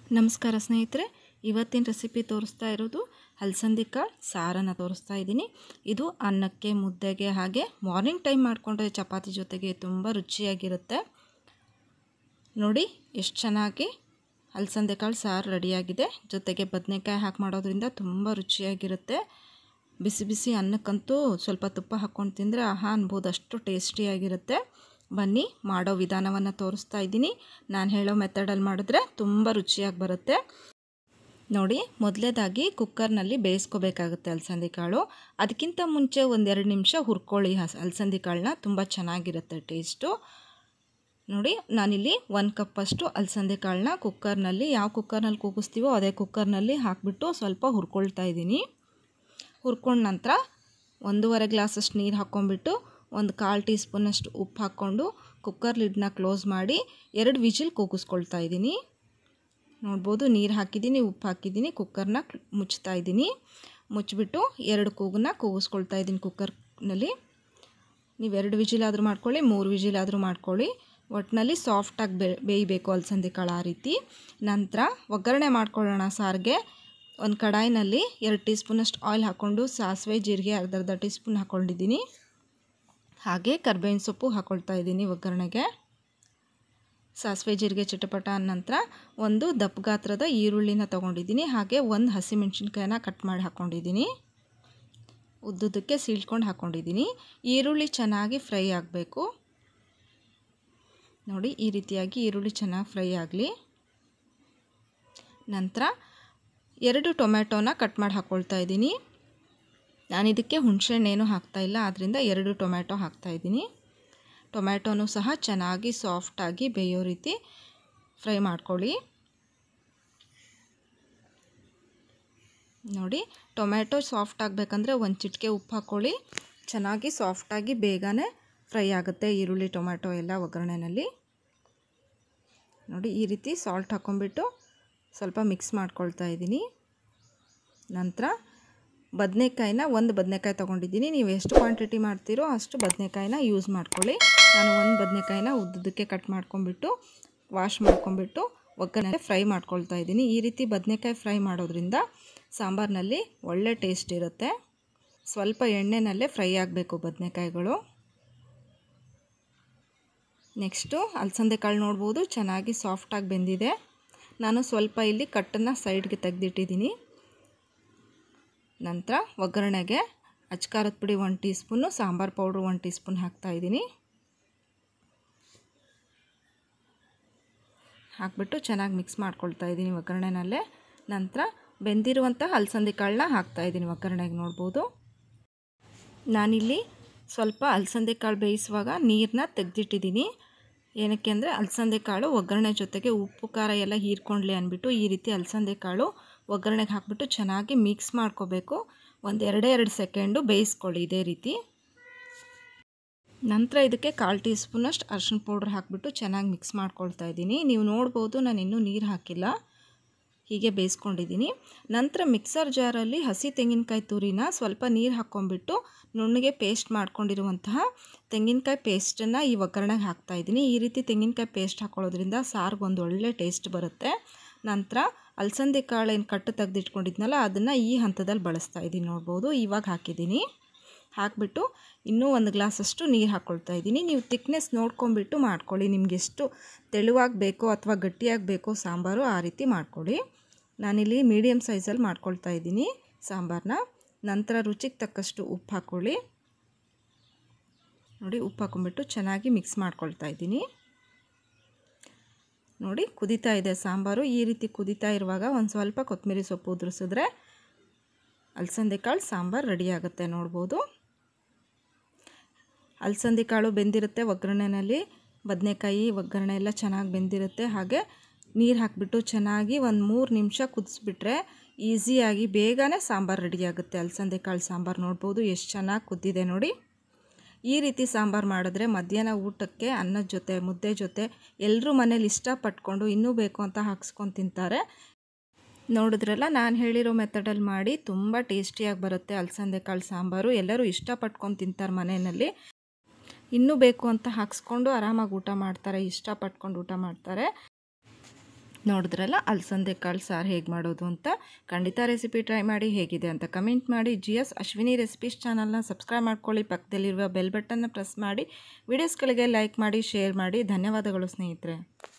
ನಮಸ್ಕಾರ ಸ್ನೇಹಿತರೆ ಇವತ್ತಿನ ರೆಸಿಪಿ ತೋರಿಸ್ತಾ ಇರೋದು ಹಲಸಂದಿ ಕಾಳು ಸಾರನ್ನು ತೋರಿಸ್ತಾ ಇದ್ದೀನಿ ಇದು ಅನ್ನಕ್ಕೆ ಮುದ್ದೆಗೆ ಹಾಗೆ ಮಾರ್ನಿಂಗ್ ಟೈಮ್ ಮಾಡಿಕೊಂಡ್ರೆ ಚಪಾತಿ ಜೊತೆಗೆ ತುಂಬ ರುಚಿಯಾಗಿರುತ್ತೆ ನೋಡಿ ಎಷ್ಟು ಚೆನ್ನಾಗಿ ಹಲಸಂದೆ ಕಾಳು ಸಾರು ರೆಡಿಯಾಗಿದೆ ಜೊತೆಗೆ ಬದನೆಕಾಯಿ ಹಾಕಿ ಮಾಡೋದ್ರಿಂದ ತುಂಬ ರುಚಿಯಾಗಿರುತ್ತೆ ಬಿಸಿ ಬಿಸಿ ಅನ್ನಕ್ಕಂತೂ ಸ್ವಲ್ಪ ತುಪ್ಪ ಹಾಕ್ಕೊಂಡು ತಿಂದರೆ ಆಹಾ ಅನ್ಬೋದು ಅಷ್ಟು ಟೇಸ್ಟಿಯಾಗಿರುತ್ತೆ ಬನ್ನಿ ಮಾಡೋ ವಿಧಾನವನ್ನು ತೋರಿಸ್ತಾ ಇದ್ದೀನಿ ನಾನು ಹೇಳೋ ಮೆಥಡಲ್ಲಿ ಮಾಡಿದ್ರೆ ತುಂಬ ರುಚಿಯಾಗಿ ಬರುತ್ತೆ ನೋಡಿ ಮೊದಲೇದಾಗಿ ಕುಕ್ಕರ್ನಲ್ಲಿ ಬೇಯಿಸ್ಕೋಬೇಕಾಗುತ್ತೆ ಅಲಸಂದಿ ಕಾಳು ಅದಕ್ಕಿಂತ ಮುಂಚೆ ಒಂದೆರಡು ನಿಮಿಷ ಹುರ್ಕೊಳ್ಳಿ ಹಸ್ ಅಲಸಂದಿ ಕಾಳನ್ನ ತುಂಬ ಚೆನ್ನಾಗಿರುತ್ತೆ ಟೇಸ್ಟು ನೋಡಿ ನಾನಿಲ್ಲಿ ಒಂದು ಕಪ್ಪಷ್ಟು ಅಲಸಂದೆ ಕಾಳನ್ನ ಕುಕ್ಕರ್ನಲ್ಲಿ ಯಾವ ಕುಕ್ಕರ್ನಲ್ಲಿ ಕೂಗಿಸ್ತೀವೋ ಅದೇ ಕುಕ್ಕರ್ನಲ್ಲಿ ಹಾಕಿಬಿಟ್ಟು ಸ್ವಲ್ಪ ಹುರ್ಕೊಳ್ತಾ ಇದ್ದೀನಿ ಹುರ್ಕೊಂಡ ನಂತರ ಒಂದೂವರೆ ಗ್ಲಾಸಷ್ಟು ನೀರು ಹಾಕ್ಕೊಂಬಿಟ್ಟು ಒಂದು ಕಾಲು ಟೀ ಸ್ಪೂನಷ್ಟು ಉಪ್ಪು ಹಾಕ್ಕೊಂಡು ಕುಕ್ಕರ್ ಲಿಡ್ನ ಕ್ಲೋಸ್ ಮಾಡಿ ಎರಡು ವಿಜಿಲ್ ಕೂಗಿಸ್ಕೊಳ್ತಾ ಇದ್ದೀನಿ ನೋಡ್ಬೋದು ನೀರು ಹಾಕಿದ್ದೀನಿ ಉಪ್ಪು ಹಾಕಿದ್ದೀನಿ ಕುಕ್ಕರ್ನ ಮುಚ್ತಾ ಇದ್ದೀನಿ ಮುಚ್ಚಿಬಿಟ್ಟು ಎರಡು ಕೂಗನ್ನ ಕೂಗಿಸ್ಕೊಳ್ತಾ ಇದ್ದೀನಿ ಕುಕ್ಕರ್ನಲ್ಲಿ ನೀವು ಎರಡು ವಿಜಿಲಾದರೂ ಮಾಡ್ಕೊಳ್ಳಿ ಮೂರು ವಿಜಿಲಾದರೂ ಮಾಡ್ಕೊಳ್ಳಿ ಒಟ್ಟಿನಲ್ಲಿ ಸಾಫ್ಟಾಗಿ ಬೇ ಬೇಯಬೇಕು ಅಲಸಂದಿ ಕಾಳು ಆ ರೀತಿ ನಂತರ ಒಗ್ಗರಣೆ ಮಾಡ್ಕೊಳ್ಳೋಣ ಸಾರಿಗೆ ಒಂದು ಕಡಾಯಿನಲ್ಲಿ ಎರಡು ಟೀ ಸ್ಪೂನಷ್ಟು ಆಯಿಲ್ ಹಾಕ್ಕೊಂಡು ಸಾಸಿವೆ ಜೀರಿಗೆ ಅರ್ಧ ಅರ್ಧ ಟೀ ಸ್ಪೂನ್ ಹಾಕ್ಕೊಂಡಿದ್ದೀನಿ ಹಾಗೆ ಕರ್ಬೇವಿನ ಸೊಪ್ಪು ಹಾಕ್ಕೊಳ್ತಾ ಇದ್ದೀನಿ ಒಗ್ಗರಣೆಗೆ ಸಾಸಿವೆ ಜೀರಿಗೆ ಚಿಟಪಟ ನಂತರ ಒಂದು ದಪ್ಪ ಗಾತ್ರದ ಈರುಳ್ಳಿನ ತೊಗೊಂಡಿದ್ದೀನಿ ಹಾಗೆ ಒಂದು ಹಸಿಮೆಣ್ಸಿನ್ಕಾಯಿನ ಕಟ್ ಮಾಡಿ ಹಾಕ್ಕೊಂಡಿದ್ದೀನಿ ಉದ್ದುದಕ್ಕೆ ಸೀಳ್ಕೊಂಡು ಹಾಕ್ಕೊಂಡಿದ್ದೀನಿ ಈರುಳ್ಳಿ ಚೆನ್ನಾಗಿ ಫ್ರೈ ಆಗಬೇಕು ನೋಡಿ ಈ ರೀತಿಯಾಗಿ ಈರುಳ್ಳಿ ಚೆನ್ನಾಗಿ ಫ್ರೈ ಆಗಲಿ ನಂತರ ಎರಡು ಟೊಮೆಟೊನ ಕಟ್ ಮಾಡಿ ಹಾಕ್ಕೊಳ್ತಾ ಇದ್ದೀನಿ ನಾನು ಇದಕ್ಕೆ ಹುಣಸೆಹಣ್ಣೇನು ಹಾಕ್ತಾಯಿಲ್ಲ ಆದ್ದರಿಂದ ಎರಡು ಟೊಮೆಟೊ ಹಾಕ್ತಾಯಿದ್ದೀನಿ ಟೊಮ್ಯಾಟೊನೂ ಸಹ ಚೆನ್ನಾಗಿ ಸಾಫ್ಟಾಗಿ ಬೇಯೋ ರೀತಿ ಫ್ರೈ ಮಾಡ್ಕೊಳ್ಳಿ ನೋಡಿ ಟೊಮ್ಯಾಟೊ ಸಾಫ್ಟ್ ಆಗಬೇಕಂದ್ರೆ ಒಂದು ಚಿಟಿಕೆ ಉಪ್ಪು ಹಾಕ್ಕೊಳ್ಳಿ ಚೆನ್ನಾಗಿ ಸಾಫ್ಟಾಗಿ ಬೇಗನೆ ಫ್ರೈ ಆಗುತ್ತೆ ಈರುಳ್ಳಿ ಟೊಮ್ಯಾಟೊ ಎಲ್ಲ ಒಗ್ಗರಣೆನಲ್ಲಿ ನೋಡಿ ಈ ರೀತಿ ಸಾಲ್ಟ್ ಹಾಕ್ಕೊಂಬಿಟ್ಟು ಸ್ವಲ್ಪ ಮಿಕ್ಸ್ ಮಾಡ್ಕೊಳ್ತಾ ಇದ್ದೀನಿ ನಂತರ ಬದನೆಕಾಯಿನ ಒಂದು ಬದನೆಕಾಯಿ ತೊಗೊಂಡಿದ್ದೀನಿ ನೀವು ಎಷ್ಟು ಕ್ವಾಂಟಿಟಿ ಮಾಡ್ತೀರೋ ಅಷ್ಟು ಬದನೆಕಾಯಿನ ಯೂಸ್ ಮಾಡ್ಕೊಳ್ಳಿ ನಾನು ಒಂದು ಬದನೆಕಾಯಿನ ಉದ್ದಕ್ಕೆ ಕಟ್ ಮಾಡ್ಕೊಂಬಿಟ್ಟು ವಾಶ್ ಮಾಡ್ಕೊಂಬಿಟ್ಟು ಒಗ್ಗರಣೆ ಫ್ರೈ ಮಾಡ್ಕೊಳ್ತಾ ಇದ್ದೀನಿ ಈ ರೀತಿ ಬದನೆಕಾಯಿ ಫ್ರೈ ಮಾಡೋದ್ರಿಂದ ಸಾಂಬಾರಿನಲ್ಲಿ ಒಳ್ಳೆ ಟೇಸ್ಟ್ ಇರುತ್ತೆ ಸ್ವಲ್ಪ ಎಣ್ಣೆನಲ್ಲೇ ಫ್ರೈ ಆಗಬೇಕು ಬದನೆಕಾಯಿಗಳು ನೆಕ್ಸ್ಟು ಅಲಸಂದೆ ಕಾಳು ನೋಡ್ಬೋದು ಚೆನ್ನಾಗಿ ಸಾಫ್ಟಾಗಿ ಬೆಂದಿದೆ ನಾನು ಸ್ವಲ್ಪ ಇಲ್ಲಿ ಕಟ್ಟನ್ನು ಸೈಡ್ಗೆ ತೆಗೆದಿಟ್ಟಿದ್ದೀನಿ ನಂತರ ಒಗ್ಗರಣೆಗೆ ಅಚ್ಕಾರದ ಪುಡಿ ಒಂದು ಟೀ ಸ್ಪೂನು ಸಾಂಬಾರು ಪೌಡ್ರು ಒಂದು ಟೀ ಸ್ಪೂನ್ ಹಾಕ್ತಾಯಿದ್ದೀನಿ ಹಾಕ್ಬಿಟ್ಟು ಚೆನ್ನಾಗಿ ಮಿಕ್ಸ್ ಮಾಡ್ಕೊಳ್ತಾ ಇದ್ದೀನಿ ಒಗ್ಗರಣೆನಲ್ಲೇ ನಂತರ ಬೆಂದಿರುವಂಥ ಅಲಸಂದಿ ಕಾಳನ್ನ ಹಾಕ್ತಾಯಿದ್ದೀನಿ ಒಗ್ಗರಣೆಗೆ ನೋಡ್ಬೋದು ನಾನಿಲ್ಲಿ ಸ್ವಲ್ಪ ಅಲಸಂದೆ ಕಾಳು ಬೇಯಿಸುವಾಗ ನೀರನ್ನ ತೆಗೆದಿಟ್ಟಿದ್ದೀನಿ ಏನಕ್ಕೆ ಅಂದರೆ ಅಲಸಂದೆ ಕಾಳು ಒಗ್ಗರಣೆ ಜೊತೆಗೆ ಉಪ್ಪು ಖಾರ ಎಲ್ಲ ಹೀರ್ಕೊಂಡ್ಲಿ ಅಂದ್ಬಿಟ್ಟು ಈ ರೀತಿ ಅಲಸಂದೆ ಕಾಳು ಒಗ್ಗರಣೆಗೆ ಹಾಕ್ಬಿಟ್ಟು ಚೆನ್ನಾಗಿ ಮಿಕ್ಸ್ ಮಾಡ್ಕೋಬೇಕು ಒಂದು ಎರಡೇ ಎರಡು ಸೆಕೆಂಡು ಬೇಯಿಸ್ಕೊಳ್ಳಿ ಇದೇ ರೀತಿ ನಂತರ ಇದಕ್ಕೆ ಕಾಲು ಟೀ ಸ್ಪೂನಷ್ಟು ಅರ್ಶಿಣ ಪೌಡ್ರ್ ಹಾಕಿಬಿಟ್ಟು ಚೆನ್ನಾಗಿ ಮಿಕ್ಸ್ ಮಾಡ್ಕೊಳ್ತಾ ಇದ್ದೀನಿ ನೀವು ನೋಡ್ಬೋದು ನಾನು ಇನ್ನೂ ನೀರು ಹಾಕಿಲ್ಲ ಹೀಗೆ ಬೇಯಿಸ್ಕೊಂಡಿದ್ದೀನಿ ನಂತರ ಮಿಕ್ಸರ್ ಜಾರಲ್ಲಿ ಹಸಿ ತೆಂಗಿನಕಾಯಿ ತುರಿನ ಸ್ವಲ್ಪ ನೀರು ಹಾಕ್ಕೊಂಬಿಟ್ಟು ನುಣ್ಣಗೆ ಪೇಸ್ಟ್ ಮಾಡ್ಕೊಂಡಿರುವಂತಹ ತೆಂಗಿನಕಾಯಿ ಪೇಸ್ಟನ್ನು ಈ ಒಗ್ಗರಣೆಗೆ ಹಾಕ್ತಾಯಿದ್ದೀನಿ ಈ ರೀತಿ ತೆಂಗಿನಕಾಯಿ ಪೇಸ್ಟ್ ಹಾಕ್ಕೊಳ್ಳೋದ್ರಿಂದ ಸಾರಿಗೆ ಒಂದು ಒಳ್ಳೆ ಟೇಸ್ಟ್ ಬರುತ್ತೆ ನಂತರ ಅಲಸಂದಿ ಕಾಳು ಏನು ಕಟ್ಟು ತೆಗೆದಿಟ್ಕೊಂಡಿದ್ನಲ್ಲ ಅದನ್ನು ಈ ಹಂತದಲ್ಲಿ ಬಳಸ್ತಾ ಇದ್ದೀನಿ ನೋಡ್ಬೋದು ಇವಾಗ ಹಾಕಿದ್ದೀನಿ ಹಾಕಿಬಿಟ್ಟು ಇನ್ನೂ ಒಂದು ಗ್ಲಾಸಷ್ಟು ನೀರು ಹಾಕ್ಕೊಳ್ತಾ ಇದ್ದೀನಿ ನೀವು ತಿಕ್ನೆಸ್ ನೋಡ್ಕೊಂಬಿಟ್ಟು ಮಾಡ್ಕೊಳ್ಳಿ ನಿಮ್ಗೆ ಎಷ್ಟು ತೆಳುವಾಗಿ ಬೇಕೋ ಅಥವಾ ಗಟ್ಟಿಯಾಗಿ ಬೇಕೋ ಸಾಂಬಾರು ಆ ರೀತಿ ಮಾಡ್ಕೊಳ್ಳಿ ನಾನಿಲ್ಲಿ ಮೀಡಿಯಮ್ ಸೈಜಲ್ಲಿ ಮಾಡ್ಕೊಳ್ತಾ ಇದ್ದೀನಿ ಸಾಂಬಾರನ್ನ ನಂತರ ರುಚಿಗೆ ತಕ್ಕಷ್ಟು ಉಪ್ಪು ಹಾಕ್ಕೊಳ್ಳಿ ನೋಡಿ ಉಪ್ಪು ಹಾಕ್ಕೊಂಬಿಟ್ಟು ಚೆನ್ನಾಗಿ ಮಿಕ್ಸ್ ಮಾಡ್ಕೊಳ್ತಾ ಇದ್ದೀನಿ ನೋಡಿ ಕುದೀತಾ ಇದೆ ಸಾಂಬಾರು ಈ ರೀತಿ ಕುದೀತಾ ಇರುವಾಗ ಒಂದು ಸ್ವಲ್ಪ ಕೊತ್ತಂಬರಿ ಸೊಪ್ಪು ಉದುರಿಸಿದ್ರೆ ಅಲಸಂದೆ ಕಾಳು ಸಾಂಬಾರು ರೆಡಿ ಆಗುತ್ತೆ ನೋಡ್ಬೋದು ಅಲಸಂದಿ ಕಾಳು ಬೆಂದಿರುತ್ತೆ ಒಗ್ಗರಣೆನಲ್ಲಿ ಬದನೆಕಾಯಿ ಒಗ್ಗರಣೆ ಎಲ್ಲ ಚೆನ್ನಾಗಿ ಬೆಂದಿರುತ್ತೆ ಹಾಗೆ ನೀರು ಹಾಕಿಬಿಟ್ಟು ಚೆನ್ನಾಗಿ ಒಂದು ಮೂರು ನಿಮಿಷ ಕುದಿಸ್ಬಿಟ್ರೆ ಈಸಿಯಾಗಿ ಬೇಗನೆ ಸಾಂಬಾರು ರೆಡಿಯಾಗುತ್ತೆ ಅಲಸಂದೆ ಕಾಳು ಸಾಂಬಾರು ನೋಡ್ಬೋದು ಎಷ್ಟು ಚೆನ್ನಾಗಿ ಕುದ್ದಿದೆ ನೋಡಿ ಈ ರೀತಿ ಸಾಂಬಾರು ಮಾಡಿದ್ರೆ ಮಧ್ಯಾಹ್ನ ಊಟಕ್ಕೆ ಅನ್ನದ ಜೊತೆ ಮುದ್ದೆ ಜೊತೆ ಎಲ್ಲರೂ ಮನೇಲಿ ಇಷ್ಟಪಟ್ಕೊಂಡು ಇನ್ನೂ ಬೇಕು ಅಂತ ಹಾಕ್ಸ್ಕೊಂಡು ತಿಂತಾರೆ ನೋಡಿದ್ರಲ್ಲ ನಾನು ಹೇಳಿರೋ ಮೆಥಡಲ್ಲಿ ಮಾಡಿ ತುಂಬ ಟೇಸ್ಟಿಯಾಗಿ ಬರುತ್ತೆ ಅಲಸಂದೆ ಕಾಳು ಸಾಂಬಾರು ಎಲ್ಲರೂ ಇಷ್ಟಪಟ್ಕೊಂಡು ತಿಂತಾರೆ ಮನೆಯಲ್ಲಿ ಇನ್ನೂ ಬೇಕು ಅಂತ ಹಾಕ್ಸ್ಕೊಂಡು ಆರಾಮಾಗಿ ಊಟ ಮಾಡ್ತಾರೆ ಇಷ್ಟಪಟ್ಕೊಂಡು ಊಟ ಮಾಡ್ತಾರೆ ನೋಡಿದ್ರಲ್ಲ ಅಲಸಂದೆ ಕಾಳು ಸಾರು ಹೇಗೆ ಮಾಡೋದು ಅಂತ ಖಂಡಿತ ರೆಸಿಪಿ ಟ್ರೈ ಮಾಡಿ ಹೇಗಿದೆ ಅಂತ ಕಮೆಂಟ್ ಮಾಡಿ ಜಿ ಎಸ್ ಅಶ್ವಿನಿ ರೆಸಿಪೀಸ್ ಚಾನಲ್ನ ಸಬ್ಸ್ಕ್ರೈಬ್ ಮಾಡ್ಕೊಳ್ಳಿ ಪಕ್ಕದಲ್ಲಿರುವ ಬೆಲ್ ಬಟನ್ನ ಪ್ರೆಸ್ ಮಾಡಿ ವಿಡಿಯೋಸ್ಗಳಿಗೆ ಲೈಕ್ ಮಾಡಿ ಶೇರ್ ಮಾಡಿ ಧನ್ಯವಾದಗಳು ಸ್ನೇಹಿತರೆ